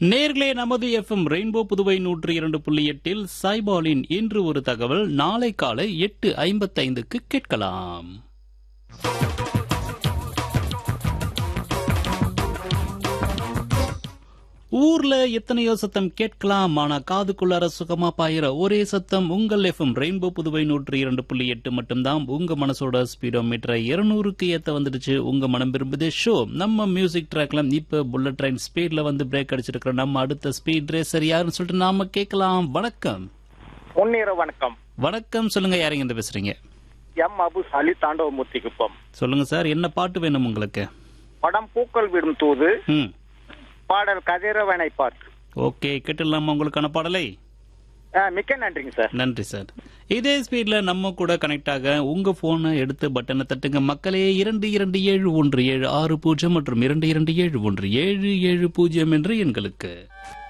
நேர்களே நமது FM rainbow Puduvai நூற்றி இரண்டு புள்ளி எட்டில் சாய்பாலின் இன்று ஒரு தகவல் நாளை காலை எட்டு ஐம்பத்தைந்துக்கு கேட்கலாம் ஊர்ல எத்தனையோ சத்தம் கேட்கலாம் ஆனா காதுக்குள்ளார சுகமா பாயிர ஒரே சத்தம் உங்கள் எஃப்எம் ரெயின்போ புதுவை நூற்றி இரண்டு புள்ளி எட்டு மட்டும்தான் உங்க மனசோட ஸ்பீடோ மீட்டரை இருநூறுக்கு ஏத்த வந்துடுச்சு உங்க மனம் விரும்புதே ஷோ நம்ம மியூசிக் ட்ராக்ல இப்ப புல்லட் ட்ரெயின் ஸ்பீட்ல வந்து பிரேக் அடிச்சிருக்கிற நம்ம அடுத்த ஸ்பீட் ரேசர் யாருன்னு சொல்லிட்டு நாம கேட்கலாம் வணக்கம் முன்னிர வணக்கம் வணக்கம் சொல்லுங்க யாருங்க இருந்து பேசுறீங்க எம் அபு அலி தாண்டவமூர்த்தி குப்பம் சொல்லுங்க சார் என்ன பாட்டு வேணும் உங்களுக்கு படம் பூக்கள் விடும் தூது ம் பாடல் கதிரவனை பார்த்து ஓகே கேட்டுடலாமா உங்களுக்கான பாடலை ஆ, மிக்க நன்றிங்க சார் நன்றி சார் இதே ஸ்பீட்ல நம்ம கூட கனெக்ட் ஆக உங்க போனை எடுத்து பட்டனை தட்டுங்க மக்களே இரண்டு இரண்டு ஏழு ஒன்று ஏழு ஆறு பூஜ்ஜியம் மற்றும் இரண்டு இரண்டு ஏழு ஒன்று ஏழு ஏழு பூஜ்ஜியம் என்று எண்களுக்கு